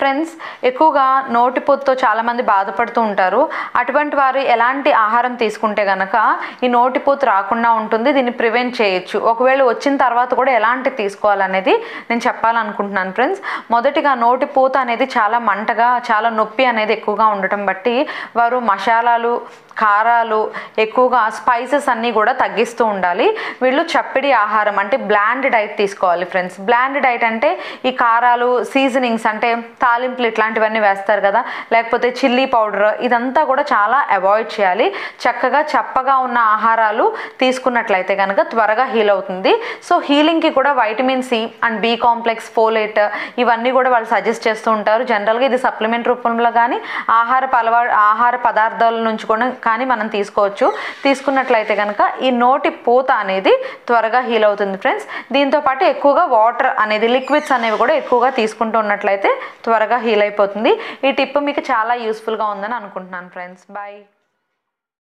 friends ఎక్కువగా నోటిపూతతో చాలామంది బాధపడుతూ ఉంటారు అటువంటి వారు ఎలాంటి ఆహారం తీసుకుంటే గనక ఈ నోటిపూత రాకుండా ఉంటుంది దీన్ని ప్రివెంట్ చేయొచ్చు ఒకవేళ వచ్చిన తర్వాత కూడా ఎలాంటి తీసుకోవాలనేది నేను చెప్పాలనుకుంటున్నాను ఫ్రెండ్స్ మొదటిగా నోటిపూత అనేది చాలా మంటగా చాలా నొప్పి అనేది ఎక్కువగా ఉండటం బట్టి వారు మసాలాలు కారాలు ఎక్కువగా స్పైసెస్ అన్నీ కూడా తగ్గిస్తూ ఉండాలి వీళ్ళు చప్పిడి ఆహారం అంటే బ్లాండ్ డైట్ తీసుకోవాలి ఫ్రెండ్స్ బ్లాండ్ డైట్ అంటే ఈ కారాలు సీజనింగ్స్ అంటే తాలింపులు ఇట్లాంటివన్నీ వేస్తారు కదా లేకపోతే చిల్లీ పౌడర్ ఇదంతా కూడా చాలా అవాయిడ్ చేయాలి చక్కగా చప్పగా ఉన్న ఆహారాలు తీసుకున్నట్లయితే కనుక త్వరగా హీల్ అవుతుంది సో హీలింగ్కి కూడా vitamin C and B complex folate ఇవన్నీ కూడా వాళ్ళు సజెస్ట్ చేస్తూ ఉంటారు జనరల్గా ఇది సప్లిమెంట్ రూపంలో కానీ ఆహార అలవా ఆహార పదార్థాల నుంచి కూడా కానీ మనం తీసుకోవచ్చు తీసుకున్నట్లయితే కనుక ఈ నోటి పూత అనేది త్వరగా హీల్ అవుతుంది ఫ్రెండ్స్ దీంతో పాటు ఎక్కువగా వాటర్ అనేది లిక్విడ్స్ అనేవి కూడా ఎక్కువగా తీసుకుంటూ ఉన్నట్లయితే త్వరగా హీల్ అయిపోతుంది ఈ టిప్ మీకు చాలా యూస్ఫుల్గా ఉందని అనుకుంటున్నాను ఫ్రెండ్స్ బాయ్